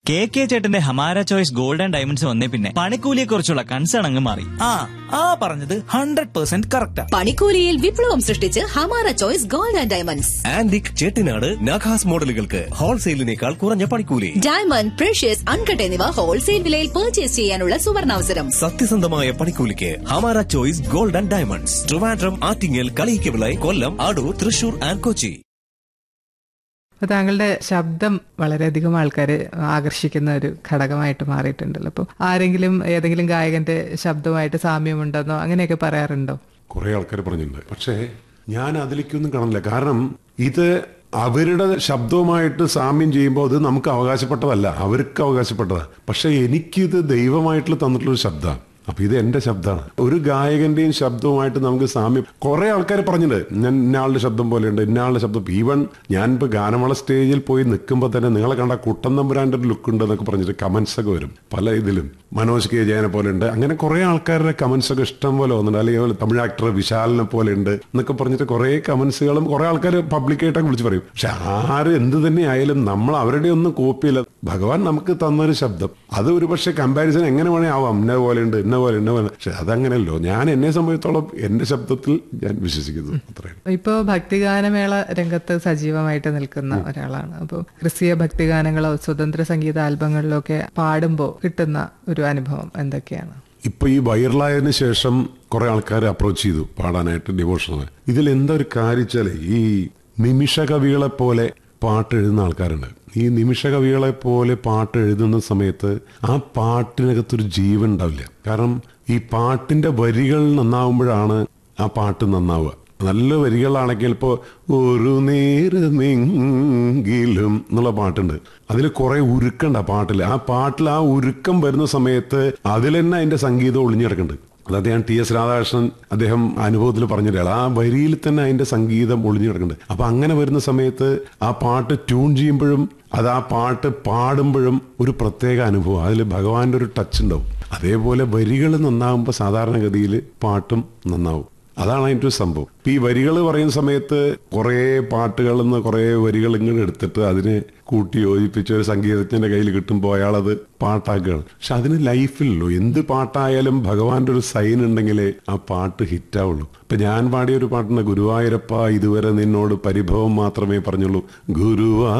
K K ചേട്ടന്റെ ഹമാര choice gold and diamonds വന്നേ പിന്നെ പണിക്കൂലിയെ കുറിച്ചുള്ള കൺസേൺ അങ്ങ് മാറി ആ ആ പറഞ്ഞത് ഹൺഡ്രഡ് പെർസെന്റ് കറക്റ്റാ പണിക്കൂലിയിൽ വിപ്ലവം സൃഷ്ടിച്ച് Hamara choice gold and diamonds antique Chettinad നഖാസ് മോഡലുകൾക്ക് ഹോൾസെയിലിനേക്കാൾ കുറഞ്ഞ പണിക്കൂലി ഡയമണ്ട് പ്രഷ്യസ് അൺകട്ട് എന്നിവ ഹോൾസെയിൽ വിലയിൽ പർച്ചേസ് ചെയ്യാനുള്ള സുവർണാവസരം സത്യസന്ധമായ പണിക്കൂലിക്ക് Hamara choice gold and diamonds Trivandrum Attingal Kaliyikkavilai Kollam Adoor Thrissur and Kochi അപ്പോൾ താങ്കളുടെ ശബ്ദം വളരെയധികം ആൾക്കാർ ആകർഷിക്കുന്ന ഒരു ഘടകമായിട്ട് മാറിയിട്ടുണ്ടല്ലോ അപ്പോൾ ആരെങ്കിലും ഏതെങ്കിലും ഗായകന്റെ ശബ്ദമായിട്ട് സാമ്യമുണ്ടെന്നോ അങ്ങനെയൊക്കെ പറയാറുണ്ടോ കുറെ ആൾക്കാർ പറഞ്ഞിട്ടുണ്ട് പക്ഷേ ഞാൻ അതിലേക്കൊന്നും കാണില്ല കാരണം ഇത് അവരുടെ ശബ്ദവുമായിട്ട് സാമ്യം ചെയ്യുമ്പോൾ അത് നമുക്ക് അവകാശപ്പെട്ടതല്ല അവർക്ക് അവകാശപ്പെട്ടതാണ് പക്ഷെ എനിക്കിത് ദൈവമായിട്ടുള്ള തന്നിട്ടുള്ളൊരു ശബ്ദമാണ് അപ്പൊ ഇത് എന്റെ ശബ്ദമാണ് ഒരു ഗായകന്റെയും ശബ്ദവുമായിട്ട് നമുക്ക് സാമ്യം കുറെ ആൾക്കാർ പറഞ്ഞിട്ടുണ്ട് ഞാൻ ഇന്നയാളുടെ ശബ്ദം പോലെയുണ്ട് ഇന്നയാളുടെ ശബ്ദം ഈവൻ ഞാൻ ഇപ്പൊ ഗാനമേള സ്റ്റേജിൽ പോയി നിൽക്കുമ്പോൾ തന്നെ നിങ്ങളെ കണ്ട കുട്ടൻ തമ്പുരാന്റെ ഒരു ലുക്ക് ഉണ്ട് എന്നൊക്കെ പറഞ്ഞിട്ട് കമന്റ്സ് ഒക്കെ വരും പല ഇതിലും മനോജ് കെ ജയനെ പോലെ ഉണ്ട് അങ്ങനെ കുറെ ആൾക്കാരുടെ കമന്റ്സ് ഒക്കെ ഇഷ്ടം പോലെ വന്നിട്ടുണ്ട് അല്ലെങ്കിൽ തമിഴ് ആക്ടർ വിശാലിനെ പോലെ ഉണ്ട് എന്നൊക്കെ പറഞ്ഞിട്ട് കുറെ കമന്റ്സുകളും കുറെ ആൾക്കാർ പബ്ലിക്കായിട്ടൊക്കെ വിളിച്ച് പറയും പക്ഷെ ആര് എന്ത് തന്നെ ആയാലും നമ്മൾ അവരുടെ ഒന്നും കോപ്പിയില്ല ഭഗവാൻ നമുക്ക് തന്നൊരു ശബ്ദം അത് ഒരു പക്ഷേ കമ്പാരിസൺ എങ്ങനെ വേണേ ആവാം ഇന്ന പോലെ ഉണ്ട് ഇന്ന പോലെ ഇന്ന പോലെ പക്ഷെ അതങ്ങനെയല്ലോ ഞാൻ എന്നെ സംബന്ധിച്ചോളം എന്റെ ശബ്ദത്തിൽ ഞാൻ വിശ്വസിക്കുന്നു അത്രയും ഇപ്പോൾ ഭക്തിഗാനമേള രംഗത്ത് സജീവമായിട്ട് നിൽക്കുന്ന ഒരാളാണ് അപ്പോൾ ക്രിസ്തീയ ഭക്തിഗാനങ്ങളോ സ്വതന്ത്ര സംഗീത ആൽബങ്ങളിലോ ഒക്കെ പാടുമ്പോൾ കിട്ടുന്ന ഒരു അനുഭവം എന്തൊക്കെയാണ് ഇപ്പൊ ഈ വൈറലായതിനു ശേഷം കുറെ ആൾക്കാർ അപ്രോച്ച് ചെയ്തു പാടാനായിട്ട് ഡിവോഷണൽ ഇതിൽ എന്താ ഒരു കാര്യച്ചാലേ ഈ നിമിഷ കവികളെ പോലെ പാട്ട് എഴുതുന്ന ആൾക്കാരുണ്ട് ഈ നിമിഷ കവികളെ പോലെ പാട്ട് എഴുതുന്ന സമയത്ത് ആ പാട്ടിനകത്തൊരു ജീവൻ ഉണ്ടാവില്ല കാരണം ഈ പാട്ടിന്റെ വരികൾ നന്നാവുമ്പോഴാണ് ആ പാട്ട് നന്നാവുക നല്ല വരികളാണെങ്കിൽ ഇപ്പോൾ ഒരു നേരമെങ്കിലും എന്നുള്ള പാട്ടുണ്ട് അതിൽ കുറെ ഉരുക്കുണ്ട് ആ പാട്ടിൽ ആ പാട്ടിൽ ആ ഉരുക്കം വരുന്ന സമയത്ത് അതിൽ തന്നെ അതിന്റെ സംഗീതം ഒളിഞ്ഞിടക്കുന്നുണ്ട് അത് അദ്ദേഹം ടി എസ് രാധാകൃഷ്ണൻ അദ്ദേഹം അനുഭവത്തിൽ പറഞ്ഞിട്ടാണ് ആ വരിയിൽ തന്നെ അതിന്റെ സംഗീതം ഒളിഞ്ഞു കിടക്കുന്നുണ്ട് അപ്പൊ അങ്ങനെ വരുന്ന സമയത്ത് ആ പാട്ട് ട്യൂൺ ചെയ്യുമ്പോഴും അത് ആ പാട്ട് പാടുമ്പോഴും ഒരു പ്രത്യേക അനുഭവം അതിൽ ഭഗവാന്റെ ഒരു ടച്ച് ഉണ്ടാവും അതേപോലെ വരികൾ നന്നാവുമ്പോൾ സാധാരണഗതിയിൽ പാട്ടും നന്നാവും അതാണ് അതിൻ്റെ ഒരു സംഭവം ഇപ്പൊ ഈ വരികൾ പറയുന്ന സമയത്ത് കുറേ പാട്ടുകളിൽ നിന്ന് കുറേ വരികൾ ഇങ്ങനെ എടുത്തിട്ട് അതിനെ കൂട്ടി യോജിപ്പിച്ച് ഒരു സംഗീതജ്ഞന്റെ കയ്യിൽ കിട്ടുമ്പോൾ അയാളത് പാട്ടാക്കുകയാണ് പക്ഷെ അതിന് ലൈഫിലല്ലോ എന്ത് പാട്ടായാലും ഭഗവാന്റെ ഒരു സൈൻ ഉണ്ടെങ്കിലേ ആ പാട്ട് ഹിറ്റാവുള്ളൂ ഇപ്പൊ ഞാൻ പാടിയ ഒരു പാട്ടുണ്ട് ഗുരുവായൂരപ്പ ഇതുവരെ നിന്നോട് പരിഭവം മാത്രമേ പറഞ്ഞുള്ളൂ ഗുരുവാ